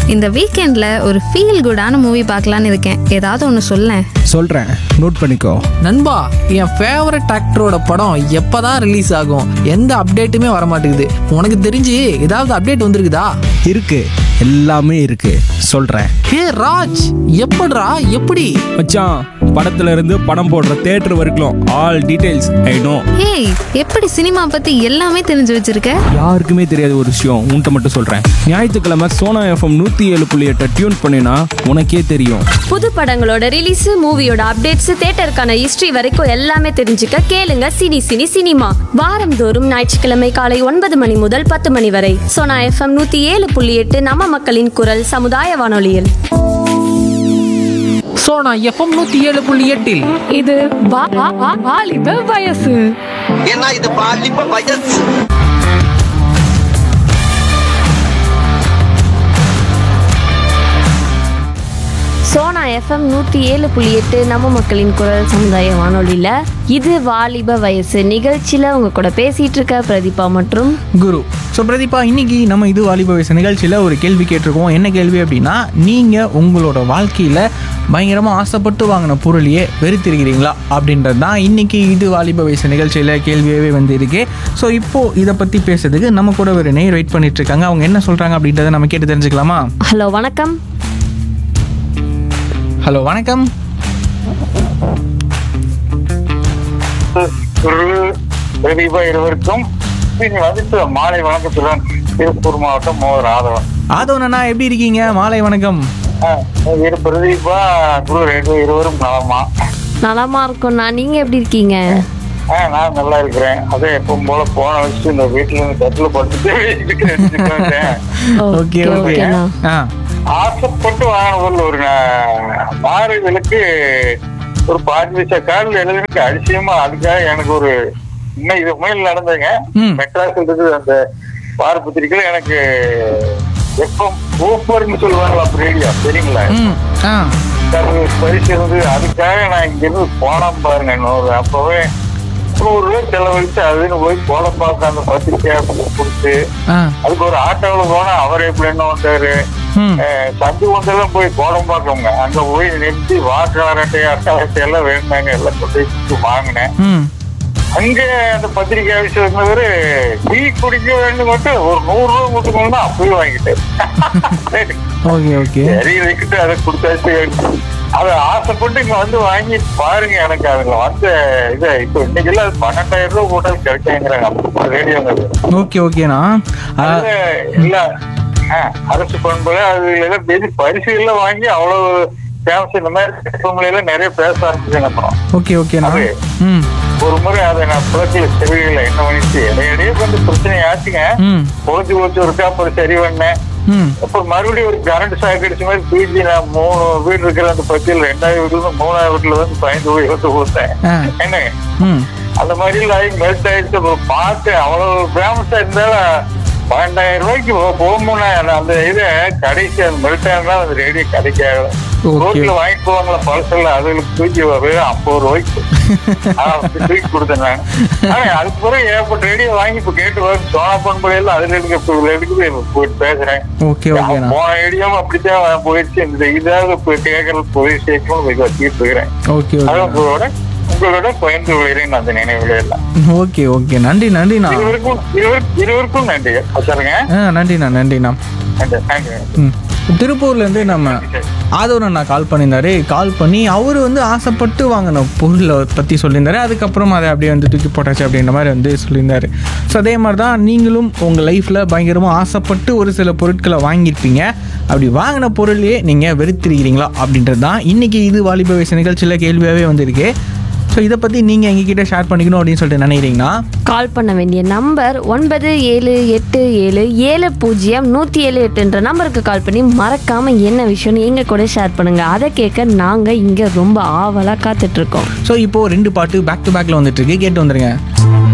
இந்த வீக்கெண்ட்ல ஒரு ஃபீல் குடான மூவி பார்க்கலான்னு இருக்கேன் ஏதாவது ஒன்று சொல்லேன் சொல்கிறேன் நோட் பண்ணிக்கோ நண்பா என் ஃபேவரட் ஆக்டரோட படம் எப்பதான் ரிலீஸ் ஆகும் எந்த அப்டேட்டுமே வர மாட்டேங்குது உனக்கு தெரிஞ்சு ஏதாவது அப்டேட் வந்திருக்குதா இருக்கு எல்லாமே இருக்கு சொல்கிறேன் ஹே ராஜ் எப்படிடா எப்படி மச்சான் படத்துல இருந்து படம் போடுற தேட்டர் வரைக்கும் ஆல் டீடைல்ஸ் ஐ நோ ஏய் எப்படி சினிமா பத்தி எல்லாமே தெரிஞ்சு வச்சிருக்க யாருக்குமே தெரியாத ஒரு விஷயம் உன்கிட்ட மட்டும் சொல்கிறேன் ஞாயிற்றுக்கிழமை சோனா எஃப்எம் நூற்றி ஏழு புள்ளி எட்டை டியூன் பண்ணினா உனக்கே தெரியும் புது படங்களோட ரிலீஸ் மூவியோட அப்டேட்ஸ் தியேட்டருக்கான ஹிஸ்டரி வரைக்கும் எல்லாமே தெரிஞ்சுக்க கேளுங்க சினி சினி சினிமா வாரந்தோறும் ஞாயிற்றுக்கிழமை காலை ஒன்பது மணி முதல் பத்து மணி வரை சோனா எஃப்எம் நூத்தி ஏழு புள்ளி எட்டு நம்ம மக்களின் குரல் சமுதாய வானொலியில் ஸோ நான் எஃப்எம் நூற்றி ஏழு புள்ளி எட்டில் இது வா- வா- வா- வாலிப வயசு ஏன்னா இது பாலிப்ப வயசு சோனா எஃப்எம் நூற்றி ஏழு புள்ளி எட்டு நம்ம மக்களின் குரல் சமுதாய வானொலியில் இது வாலிப வயசு நிகழ்ச்சியில் உங்க கூட பேசிட்டு இருக்க பிரதீபா மற்றும் குரு ஸோ பிரதீபா இன்னைக்கு நம்ம இது வாலிப வயசு நிகழ்ச்சியில் ஒரு கேள்வி கேட்டிருக்கோம் என்ன கேள்வி அப்படின்னா நீங்கள் உங்களோட வாழ்க்கையில் பயங்கரமாக ஆசைப்பட்டு வாங்கின பொருளையே வெறுத்திருக்கிறீங்களா அப்படின்றது தான் இன்னைக்கு இது வாலிப வயசு நிகழ்ச்சியில் கேள்வியாகவே வந்து இருக்கு ஸோ இப்போது இதை பற்றி பேசுறதுக்கு நம்ம கூட ஒரு நேர் வெயிட் பண்ணிட்டு இருக்காங்க அவங்க என்ன சொல்கிறாங்க அப்படின்றத நம்ம கேட்டு தெரிஞ்சுக்கலாமா ஹலோ வணக்கம் ஹலோ வணக்கம் பிரதீபா இருவருக்கும் இனி வந்துட்டு மாலை வணக்கத்துடன் திருப்பூர் மாவட்டம் மோகர் ஆதவன் ஆதவன் அண்ணா எப்படி இருக்கீங்க மாலை வணக்கம் ஆஹ் இரு பிரதீபா குரு ரெண்டு இருவரும் நலமா நலமா இருக்கோண்ணா நீங்க எப்படி இருக்கீங்க ஆஹ் நான் நல்லா இருக்கிறேன் அதே எப்பவும் போல போன வச்சுட்டு இந்த வீட்டுல இருந்து கட்டில படுத்துட்டு வீட்டுக்கு ஓகே ஓகே ஓகேண்ணா ஆ ஆசைப்பட்டு வாங்கின ஒரு நா- மாறு விளக்கு ஒரு பாஞ்சு பைசா கார்டில் எழுதுறதுக்கு அதிசயமா அதுக்காக எனக்கு ஒரு இன்னும் இது மேல் நடந்ததுங்க ம். மெட்ராஸில் இருக்குது அந்த வார பத்திரிக்கையில எனக்கு எப்பம் ஓப்பர்னு சொல்லுவாங்களா ரேடியோ சரிங்களா ம் ஆ அது பரிசு இருந்து அதுக்காக நான் இங்க இருந்து போனோம் பாருங்க இன்னொரு அப்பவே நூறு ரூபாய் செலவழிச்சு அதுன்னு போய் கோலம் பார்க்க அந்த பத்திரிக்கை கொடுத்து ஆ அதுக்கு ஒரு ஆட்டோல போனா அவர் எப்படி என்ன வந்தாரு ம் அஹ் சந்து ஒன்றெல்லாம் போய் கோலம் பார்க்கவங்க அங்க போய் நிறுத்தி வாக்காளர் அட்டை அட்டை எல்லாம் வேணுனாங்க எல்லாம் கொண்டு போய் கொடுத்து வாங்கினேன் ம் அங்க அந்த பத்திரிகை ஆஃபீஸ் இருந்தவரு டீ குடிக்க வேண்டும் மட்டும் ஒரு நூறு ரூபா கொடுத்துக்கணும் அப்பயும் வாங்கிட்டேன் ஓகே ஓகே சரி வைக்கிட்டு அதை கொடுத்தாச்சு அதை ஆசைப்பட்டு இங்க வந்து வாங்கி பாருங்க எனக்கு அதுல வந்த இது இப்ப இன்னைக்கு எல்லாம் பன்னெண்டாயிரம் ரூபாய் போட்டாலும் கிடைக்காங்கிறாங்க ரேடியோங்க ஓகே ஓகேண்ணா ஆ, அதுல இல்ல ஆ, அரசு பண்புல அது எல்லாம் பேசி பரிசு எல்லாம் வாங்கி அவ்வளவு ஃபேமஸ் இந்த மாதிரி FMல எல்லாம் நிறைய பேச ஆரம்பிச்சாங்க அப்புறம் ஓகே ஓகேண்ணா அது. ம் ஒரு முறை அதை நான் புலத்துல செவிகளை என்ன பண்ணிச்சு இடையிடையே கொஞ்சம் பிரச்சனை ஆச்சுங்க ம் பொழுது போச்சு ஒருக்கா அப்புறம் சரி பண்ணேன் ம் அப்புறம் மறுபடியும் ஒரு கரண்ட் ஷாக் அடிச்ச மாதிரி பிஜி நான் மூணு வீடு இருக்கிற அந்த பத்தியில் ரெண்டாவது வீட்டுல இருந்து மூணாவது வீட்டுல வந்து பயந்து போய் வந்து கொடுத்தேன் ஆ. என்ன ம் அந்த மாதிரி ஆகி மெல்ட் ஆயிடுச்சு அப்புறம் பார்த்தேன் அவ்வளவு ஃபேமஸா இருந்தாலும் பன்னெண்டாயிரம் ரூபாய்க்கு போகும்போது அந்த இதை கடைசி அந்த மெல்ட் ஆனா அந்த ரேடியோ கிடைக்காது Okay. ரோட்ல வாங்கிட்டு போவாங்களா பழசல்ல அதுகளுக்கு தூக்கி வெறும் ஐம்பது ரூபாய்க்கு ஆ, அப்படி தூக்கி கொடுத்தேன் நான் ஆனா அதுக்கு பிறகு ஏற்பட்ட ரேடியோ வாங்கி இப்ப கேட்டு வரும் சோனா பண்புல அதுல எடுக்க இப்ப இதுல எடுக்குது இப்ப போயிட்டு பேசுறேன் ஓகே ஓகேண்ணா போன ரேடியோவும் அப்படித்தான் போயிடுச்சு இந்த இதாவது இப்ப கேட்கறது போய் சேர்க்கணும் போய் வச்சுட்டு இருக்கிறேன் ஓகே அது ஓகே உங்களோட உங்களோட பயந்து விழுகிறேன் அந்த நினைவுல எல்லாம் ஓகே ஓகே நன்றி நன்றிண்ணா இருவருக்கும் இருவருக்கும் இருவருக்கும் நன்றி சொல்லுங்க ஆ நன்றிண்ணா நன்றிண்ணா நன்றி நன்றி ம் திருப்பூர்லேருந்து நம்ம ஆதவன் அண்ணா கால் பண்ணியிருந்தாரு கால் பண்ணி அவர் வந்து ஆசைப்பட்டு வாங்கின பொருளை பற்றி சொல்லியிருந்தாரு அதுக்கப்புறம் அதை அப்படியே வந்து தூக்கி போட்டாச்சு அப்படின்ற மாதிரி வந்து சொல்லியிருந்தாரு ஸோ அதே மாதிரி தான் நீங்களும் உங்கள் லைஃப்பில் பயங்கரமாக ஆசைப்பட்டு ஒரு சில பொருட்களை வாங்கியிருப்பீங்க அப்படி வாங்கின பொருளையே நீங்கள் வெறுத்திருக்கிறீங்களா அப்படின்றது தான் இன்றைக்கி இது வாலிப வயசு நிகழ்ச்சியில் கேள்வியாகவே வந்திருக்கு ஸோ இதை பற்றி நீங்கள் எங்ககிட்ட ஷேர் பண்ணிக்கணும் அப்படின்னு சொல்லிட்டு நினைக்கிறீங்கன்னா கால் பண்ண வேண்டிய நம்பர் ஒன்பது ஏழு எட்டு ஏழு ஏழு பூஜ்ஜியம் நூற்றி ஏழு எட்டுன்ற நம்பருக்கு கால் பண்ணி மறக்காம என்ன விஷயம்னு எங்க கூட ஷேர் பண்ணுங்க அதை கேட்க நாங்க இங்க ரொம்ப ஆவலா காத்துட்டு இருக்கோம் ஸோ இப்போது ரெண்டு பாட்டு பேக் டு பேக்கில் வந்துட்டு இருக்கு கேட்டு வந்துருங்க